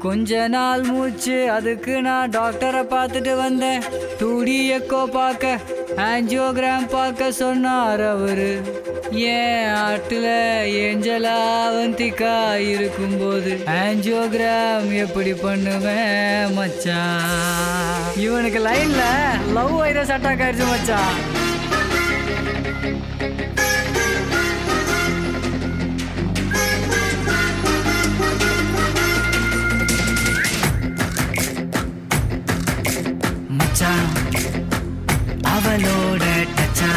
கொஞ்ச நாள் மூச்சு அதுக்கு நான் டாக்டரை பார்த்துட்டு வந்தேன் டூடி எக்கோ பார்க்க ஆஞ்சியோகிராம் பார்க்க சொன்னார் அவரு ஏன் ஆட்டுல ஏஞ்சலா வந்திக்கா இருக்கும்போது ஆஞ்சியோகிராம் எப்படி பண்ணுவேன் மச்சான் இவனுக்கு லைன்ல லவ் வைரஸ் அட்டாக் ஆயிடுச்சு மச்சான் மச்சான் அவளோட டச்சா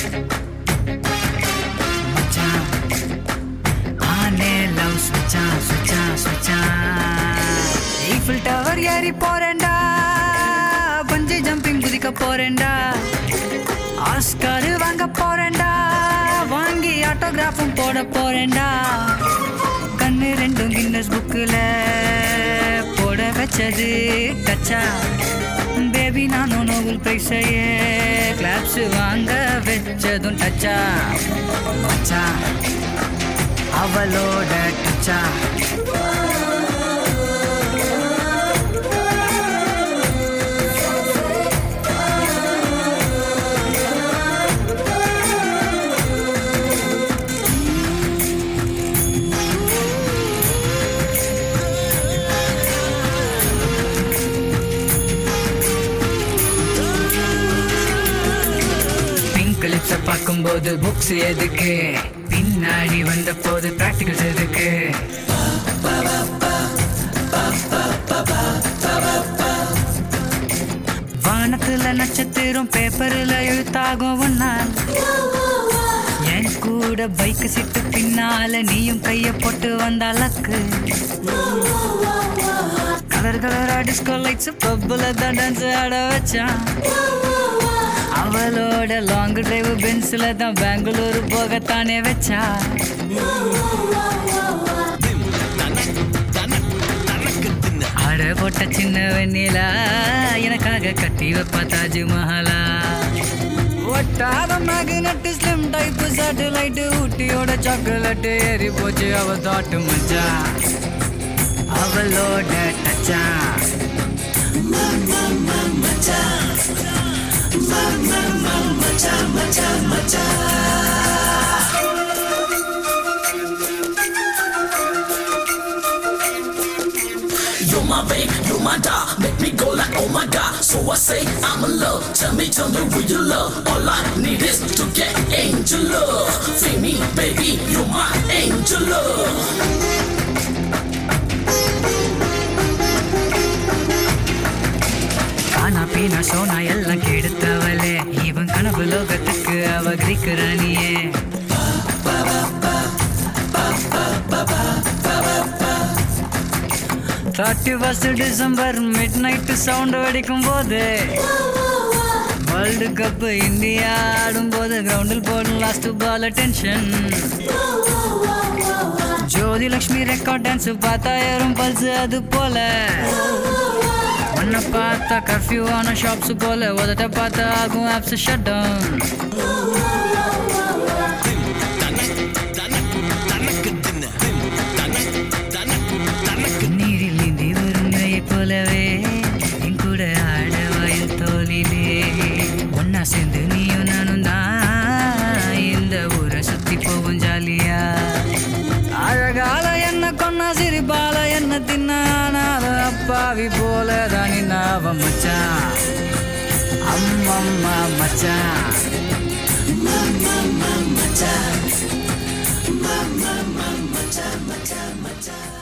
மச்சான் ஆனே லவ் சுச்சா சுச்சா சுச்சா ஈஃபில் டவர் ஏறி போறேன்டா பஞ்சு ஜம்பிங் குதிக்க போறேன்டா ஆஸ்கார் வாங்க போறேன்டா வாங்கி ஆட்டோகிராஃபும் போட போறேன்டா கண்ணு ரெண்டும் கின்னஸ் புக்கில் போட வச்சது டச்சா பேபி நானும் நோபல் பிரைஸையே கிளாப்ஸ் வாங்க வச்சதும் டச்சா மச்சா அவளோட டச்சா பிங்க் லிப்ஸ பார்க்கும்போது புக்ஸ் எதுக்கு பின்னாடி வந்த போது பிராக்டிகல்ஸ் எதுக்கு வானத்துல நட்சத்திரம் பேப்பர்ல எழுத்தாகும் ஒன்னா என் கூட பைக் சிட்டு பின்னால நீயும் கைய போட்டு வந்த லக்கு கலர் கலரா டிஸ்கோ லைட்ஸ் பப்புல தான் டான்ஸ் ஆட வச்சான் அவளோட லாங் டிரைவ் பென்ஸ்ல தான் பெங்களூர் போகத்தானே வச்சா ஆட போட்ட சின்ன வெண்ணிலா எனக்காக கட்டி வைப்பா தாஜ்மஹாலா ஒட்டாத மேக்னெட் ஸ்லிம் டைப் சேட்டலைட் ஊட்டியோட சாக்லேட் ஏறி போச்சு அவ தாட்டு மச்சா அவளோட டச்சா You're my babe, you're my doll. Make me go like, oh my god. So I say, I'm in love. Tell me, tell me who you love. All I need is to get angel love. Feel me, baby, you're my angel love. கானா பீனா சோனா எல்லாம் கெடுத்தவளே இவன் கனவு லோகத்துக்கு அவ கிரீக்கு ராணியே thirty first December midnight sound வெடிக்கும் போது world cup India ஆடும்போது கிரவுண்டில் போடும் last ball tension Jothi Lakshmi record dance பார்த்தா ஏறும் பல்ஸ் அது போல உன்னை பார்த்தா கர்ஃபியூ ஆன ஷாப்ஸ் போல உதட்ட பார்த்தா ஆகும் ஆப்ஸ் ஷட் டவுன் நீரில் நீந்தி வருங்கையை போலவே என் கூட ஆட வயல் தோலிலே ஒன்னா சேர்ந்து நீயும் நானும் தான் இந்த ஊரை சுத்தி போவோம் ஜாலியா அழகால என்ன கொன்னா சிரிப்பால என்ன தின்னானாலும் அப்பாவி போல தானி நாவ மச்சான் அம்மம்மா மச்சான் Mama, mama, mama, mama, mama, mama, mama.